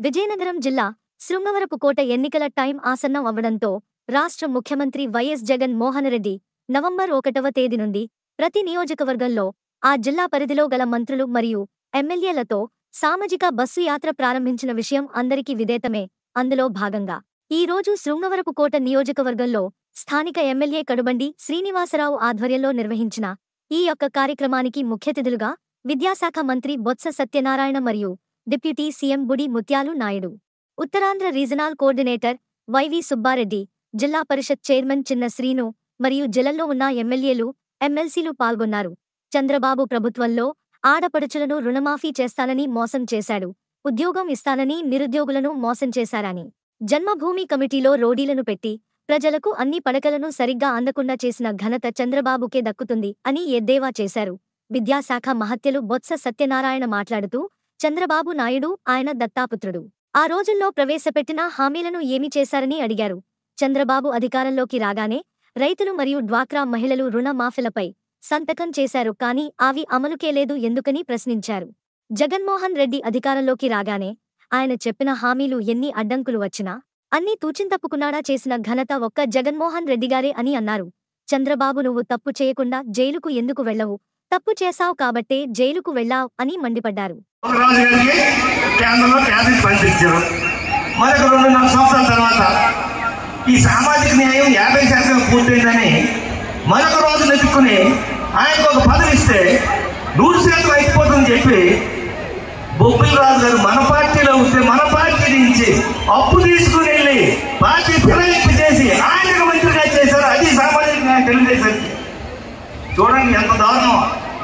విజయనగరం జిల్లా శృంగవరపుకోట ఎన్నికల టైం ఆసన్నం అవ్వడంతో రాష్ట్ర ముఖ్యమంత్రి వైఎస్ జగన్ మోహన్ రెడ్డి నవంబర్ ఒకటవ తేదీ నుండి ప్రతి నియోజకవర్గంలో ఆ జిల్లా పరిధిలో గల మంత్రులు మరియు ఎమ్మెల్యేలతో సామాజిక బస్సు యాత్ర ప్రారంభించిన విషయం అందరికీ విదేతమే అందులో భాగంగా ఈ రోజు శృంగవరపుకోట నియోజకవర్గంలో స్థానిక ఎమ్మెల్యే కడుబండి శ్రీనివాసరావు ఆధ్వర్యంలో నిర్వహించిన ఈ యొక్క కార్యక్రమానికి ముఖ్యతిథులుగా విద్యాశాఖ మంత్రి బొత్స సత్యనారాయణ మరియు deputy CM Budi Mutyalu Naidu Uttarandhra regional coordinator YV Subbareddy zilla parishad chairman చిన్న శ్రీను మరియు జిల్లాలో ఉన్న ఎమ్మెల్యేలు ఎమ్మెల్సీలు పాల్గొన్నారు చంద్రబాబు ప్రభుత్వంలో ఆడపడుచులను రుణమాఫీ చేస్తానని మోసం చేశాడు ఉద్యోగం ఇస్తానని నిరుద్యోగులను మోసం చేశారని జన్మభూమి కమిటీలో రోడీలను పెట్టి ప్రజలకు అన్ని పడకలను సరిగ్గా అందకుండా చేసిన ఘనత చంద్రబాబుకే దక్కుతుంది అని ఎద్దేవా చేశారు విద్యాశాఖ మహత్యలు బొత్స సత్యనారాయణ మాట్లాడుతూ చంద్రబాబు నాయుడు ఆయన దత్తాపుత్రుడు ఆ రోజుల్లో ప్రవేశపెట్టిన హామీలను ఏమి చేశారని అడిగారు చంద్రబాబు అధికారంలోకి రాగానే రైతులు మరియు డ్వాక్రా మహిళలు రుణ మాఫీలపై సంతకం చేశారు కానీ అవి అమలుకే లేదు ఎందుకని ప్రశ్నించారు జగన్మోహన్ రెడ్డి అధికారంలోకి రాగానే ఆయన చెప్పిన హామీలు ఎన్ని అడ్డంకులు వచ్చినా అన్నీ తూచింతప్పుకున్నాడా చేసిన ఘనత ఒక్క జగన్మోహన్ రెడ్డిగారే అని అన్నారు చంద్రబాబు నువ్వు తప్పు చేయకుండా జైలుకు ఎందుకు వెళ్ళవు తప్పు చేశావు కాబట్టే జైలుకు వెళ్ళావ్ అని మండిపడ్డారు రాజు గారికి కేంద్రంలో క్యాబినెట్ పంపించారు మరొక రెండున్నర సంవత్సరాల తర్వాత ఈ సామాజిక న్యాయం యాభై శాతం పూర్తయిందని మరొక రోజు నెట్టుకుని ఆయనకు ఒక పదవి ఇస్తే నూరు శాతం అయిపోతుందని చెప్పి బొబ్బిల్ రాజు గారు మన పార్టీలో ఉంటే మన పార్టీ నుంచి అప్పు తీసుకుని వెళ్ళి పార్టీ ఫిరాయింపు చేసి ఆయనకు మంత్రిగా చేశారు అది సామాజిక న్యాయం తెలుగుదేశానికి చూడండి ఎంత దారుణం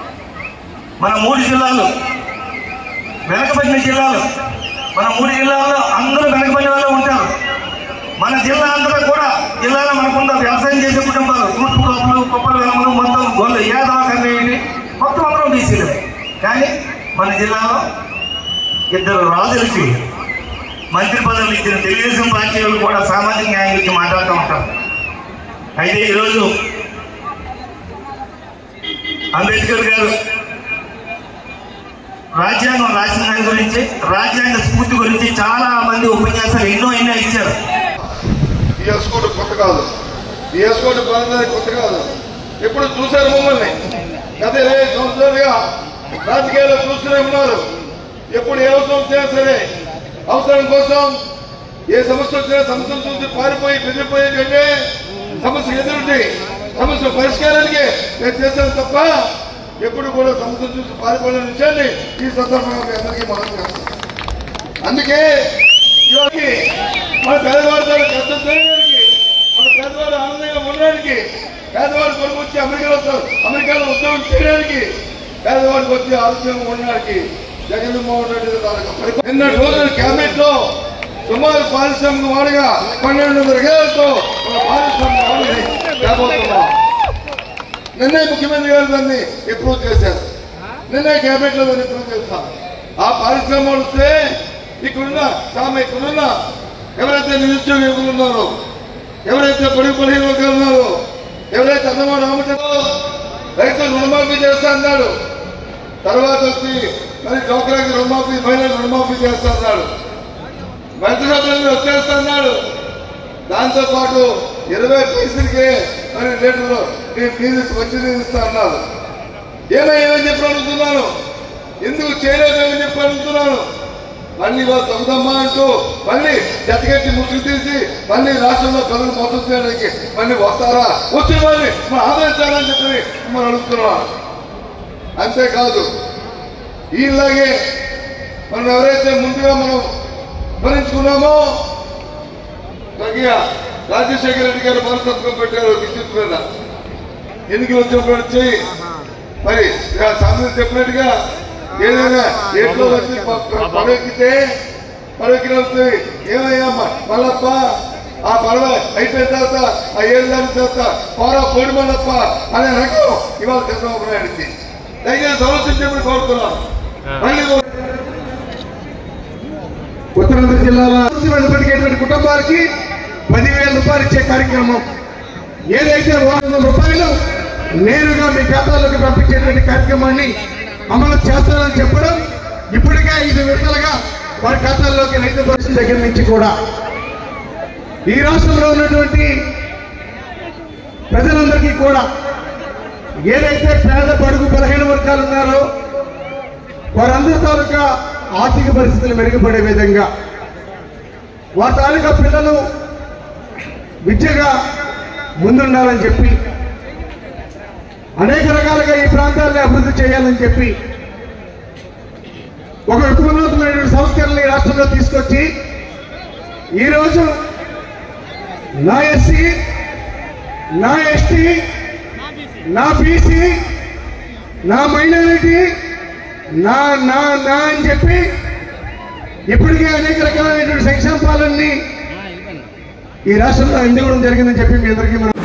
మన మూడు జిల్లాలు వెనకబడిన జిల్లాలు మన మూడు జిల్లాల్లో అందరూ వెనకబడిన వాళ్ళు ఉంటారు మన జిల్లా అంతా కూడా జిల్లాలో మనకున్న వ్యవసాయం చేసే కుటుంబాలు తూర్పు కోపలు కుప్పలు వెలమలు మొత్తం గొల్లు యాదవ కన్నేయండి మొత్తం అందరం బీసీలు కానీ మన జిల్లాలో ఇద్దరు రాజులకి మంత్రి పదవులు ఇచ్చిన తెలుగుదేశం పార్టీ వాళ్ళు కూడా సామాజిక న్యాయం గురించి మాట్లాడుతూ ఉంటారు అయితే ఈరోజు అంబేద్కర్ గారు రాజ్యాంగం రాసిన దాని గురించి రాజ్యాంగ స్ఫూర్తి గురించి చాలా మంది ఉపన్యాసాలు ఎన్నో ఎన్నో ఇచ్చారు ఈ ఎస్కోట్ కొత్త కాదు ఈ ఎస్కోట్ ప్రాంతానికి కొత్త కాదు ఎప్పుడు చూశారు మమ్మల్ని గత ఇరవై సంవత్సరాలుగా రాజకీయాల్లో చూస్తూనే ఉన్నారు ఎప్పుడు ఏ అవసరం వచ్చినా సరే అవసరం కోసం ఏ సమస్య వచ్చినా సమస్యను చూసి పారిపోయి బెదిరిపోయే కంటే సమస్య ఎదురుండి సమస్య పరిష్కారానికి నేను చేస్తాను తప్ప ఎప్పుడు కూడా సమస్య చూసి పారిపోయిన విషయాన్ని ఈ సందర్భంగా మీ అందరికీ మనం చేస్తాం అందుకే ఇవాళ మన పేదవాడితో కష్టం చేయడానికి మన పేదవాడు ఆనందంగా ఉండడానికి పేదవాడు కొరకు వచ్చి అమెరికాలో అమెరికాలో ఉద్యోగం చేయడానికి పేదవాడికి వచ్చి ఆరోగ్యంగా ఉండడానికి జగన్మోహన్ రెడ్డి తాలూకా పరిపాలన. నిన్న రోజున కేబినెట్ లో సుమారు పారిశ్రామిక వాడిగా పన్నెండు వందల గేలతో మన పారిశ్రామిక వాడిని తేబోతున్నాం నిన్నే ముఖ్యమంత్రి గారు దాన్ని అప్రూవ్ చేశారు నిన్నే కేబినెట్ లో దాన్ని అప్రూవ్ చేస్తాం ఆ పారిశ్రామిక వస్తే ఇక్కడున్న సామె ఇక్కడున్న ఎవరైతే నిరుద్యోగ యువకులు ఉన్నారో ఎవరైతే పొడి బలహీన వర్గాలు ఉన్నారో ఎవరైతే అన్నమాట రామచంద్ర రైతులు రుణమాఫీ చేస్తా అన్నాడు తర్వాత వచ్చి మరి డోక్రాకి రుణమాఫీ మహిళలు రుణమాఫీ చేస్తా అన్నాడు మంత్రిసభ్యులను వచ్చేస్తా అన్నాడు దాంతో పాటు ఇరవై పైసలకే మరి లీటర్లు నేను ఫీజు వచ్చి నీళ్ళు ఇస్తా అన్నారు ఏమేమని చెప్పి అడుగుతున్నాను ఎందుకు చేయలేదేమని చెప్పి అడుగుతున్నాను మళ్ళీ వాళ్ళు తగ్గుదమ్మా అంటూ మళ్ళీ జతగట్టి ముసుగు తీసి మళ్ళీ రాష్ట్రంలో ప్రజలు మోసం చేయడానికి మళ్ళీ వస్తారా వచ్చి మళ్ళీ మనం ఆదరించాలని చెప్పి మనం అడుగుతున్నాం అంతేకాదు ఈలాగే మనం ఎవరైతే ముందుగా మనం భరించుకున్నామో తగిన రాజశేఖర రెడ్డి గారు మనస్తత్వం పెట్టారు విద్యుత్ మీద ఎన్నికలు వచ్చినప్పుడు వచ్చి మరి సామెత చెప్పినట్టుగా ఏదైనా ఏట్లో వచ్చి పడవెక్కితే పడవెక్కిన వస్తుంది ఏమయ్యా మ- మల్లప్ప ఆ పడవ అయిపోయిన తర్వాత ఆ ఏడు దాని తర్వాత పోరా పోడి మల్లప్ప అనే రకం ఇవాళ చంద్రబాబు నాయుడికి దయచేసి ఆలోచించమని కోరుతున్నాం మళ్ళీ ఉత్తరాంధ్ర జిల్లాలో వెనుబడికేటువంటి కుటుంబాలకి పదివేల రూపాయలు ఇచ్చే కార్యక్రమం ఏదైతే వందల రూపాయలు నేరుగా మీ ఖాతాలోకి పంపించేటువంటి కార్యక్రమాన్ని అమలు చేస్తానని చెప్పడం ఇప్పటికే ఐదు విడతలుగా వారి ఖాతాల్లోకి రైతు భరోసా దగ్గర నుంచి కూడా ఈ రాష్ట్రంలో ఉన్నటువంటి ప్రజలందరికీ కూడా ఏదైతే పేద పడుగు బలహీన వర్గాలు ఉన్నారో వారందరి తాలూకా ఆర్థిక పరిస్థితులు మెరుగుపడే విధంగా వారి తాలూకా పిల్లలు విద్యగా ముందుండాలని చెప్పి అనేక రకాలుగా ఈ ప్రాంతాలను అభివృద్ధి చేయాలని చెప్పి ఒక విప్లవాత్మకమైనటువంటి సంస్కరణలు ఈ రాష్ట్రంలో తీసుకొచ్చి ఈరోజు నా ఎస్సీ నా ఎస్టీ నా బీసీ నా మైనారిటీ నా నా నా అని చెప్పి ఇప్పటికే అనేక రకాలైనటువంటి సంక్షేమ పాలనని ఈ రాష్ట్రంలో అందివ్వడం జరిగిందని చెప్పి మీ అందరికీ మనం